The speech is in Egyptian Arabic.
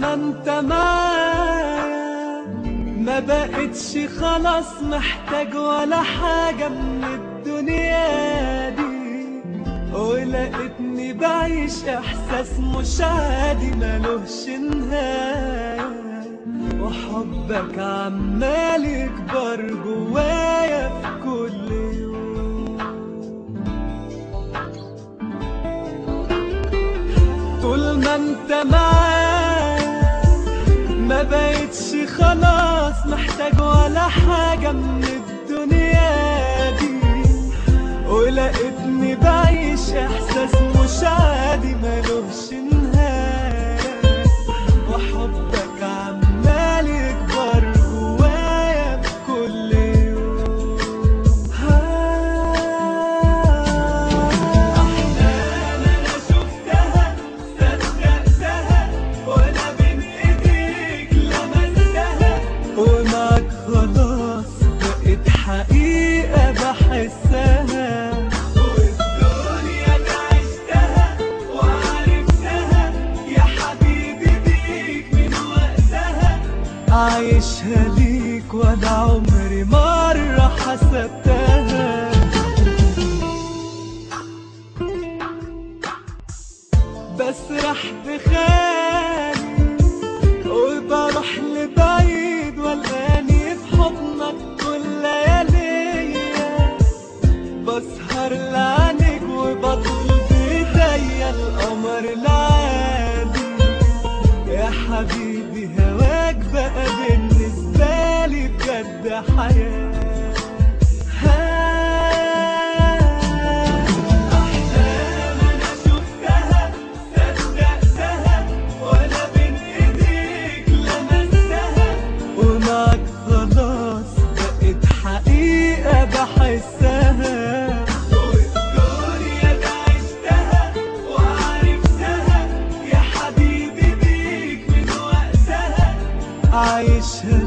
ما انت معايا ما بقتش خلاص محتاج ولا حاجة من الدنيا دي ولقيتني بعيش احساس مش عادي ملوش نهاية وحبك عمال يكبر جوايا في كل يوم طول ما انت معايا ما بقتش خلاص محتاج ولا حاجة من الدنيا دي ولقيتني بعيش احساس مش عادي ملوش نهاية وحبك عمال يكبر جوايا في كل يوم أحلام أنا شفتها صدقتها وأنا بين إيديك لمستها ومعك خلاص بقت حقيقة بحسها والدنيا دي عشتها وعرفتها يا حبيبي بيك من وقتها عايشها ليك وأنا عمري مرة حسبتها بسرح بخيالي وبروح لبعيد والقاني في حضنك كل لياليا بسهر لعنك وبطل بايديا القمر العادي يا حبيبي هواك بقى بالنسبة لي بجد حياة أحلام أنا شفتها صدقتها وأنا بين إيديك لمستها ومعك خلاص بقت حقيقة بحسها والدنيا دي عشتها وعرفتها يا حبيبي بيك من وقتها عايشها